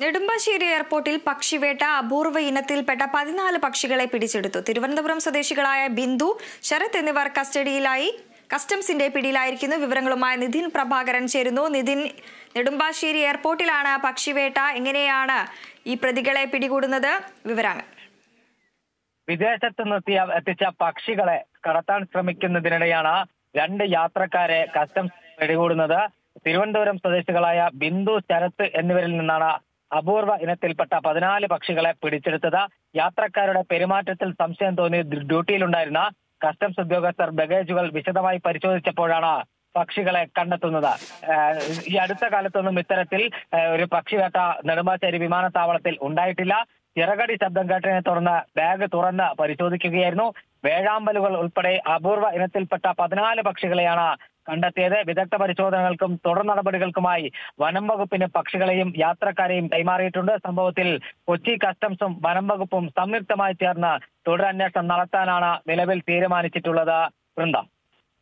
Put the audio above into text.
നെടുമ്പാശ്ശേരി എയർപോർട്ടിൽ പക്ഷിവേട്ട അപൂർവ ഇനത്തിൽപ്പെട്ട പതിനാല് പക്ഷികളെ പിടിച്ചെടുത്തു തിരുവനന്തപുരം സ്വദേശികളായ ബിന്ദു ശരത് എന്നിവർ കസ്റ്റഡിയിലായി കസ്റ്റംസിന്റെ പിടിയിലായിരിക്കുന്നു വിവരങ്ങളുമായി നിതിൻ പ്രഭാകരൻ ചേരുന്നു നിതിൻ നെടുമ്പാശ്ശേരി എയർപോർട്ടിലാണ് പക്ഷിവേട്ട എങ്ങനെയാണ് ഈ പ്രതികളെ പിടികൂടുന്നത് വിവരങ്ങൾ വിദേശത്ത് നിർത്തിയ എത്തിച്ച പക്ഷികളെ കടത്താൻ ശ്രമിക്കുന്നതിനിടെയാണ് രണ്ട് യാത്രക്കാരെ കസ്റ്റംസ് പിടികൂടുന്നത് തിരുവനന്തപുരം സ്വദേശികളായ ബിന്ദു ശരത്ത് എന്നിവരിൽ നിന്നാണ് അപൂർവ ഇനത്തിൽപ്പെട്ട പതിനാല് പക്ഷികളെ പിടിച്ചെടുത്തത് യാത്രക്കാരുടെ പെരുമാറ്റത്തിൽ സംശയം തോന്നി ഡ്യൂട്ടിയിലുണ്ടായിരുന്ന കസ്റ്റംസ് ഉദ്യോഗസ്ഥർ ബഗേജുകൾ വിശദമായി പരിശോധിച്ചപ്പോഴാണ് പക്ഷികളെ കണ്ടെത്തുന്നത് ഏഹ് ഈ അടുത്ത കാലത്തൊന്നും ഇത്തരത്തിൽ ഏഹ് ഒരു പക്ഷിവേട്ട നെടുമ്പാശ്ശേരി വിമാനത്താവളത്തിൽ ഉണ്ടായിട്ടില്ല ചിറകടി ശബ്ദം കേട്ടതിനെ തുടർന്ന് ബാഗ് തുറന്ന് പരിശോധിക്കുകയായിരുന്നു വേഴാമ്പലുകൾ ഉൾപ്പെടെ അപൂർവ ഇനത്തിൽപ്പെട്ട പതിനാല് പക്ഷികളെയാണ് കണ്ടെത്തിയത് വിദഗ്ധ പരിശോധനകൾക്കും തുടർ നടപടികൾക്കുമായി വനം വകുപ്പിന് പക്ഷികളെയും യാത്രക്കാരെയും കൈമാറിയിട്ടുണ്ട് സംഭവത്തിൽ കൊച്ചി കസ്റ്റംസും വനം വകുപ്പും സംയുക്തമായി ചേർന്ന് തുടരന്വേഷണം നടത്താനാണ് നിലവിൽ തീരുമാനിച്ചിട്ടുള്ളത് വൃന്ദം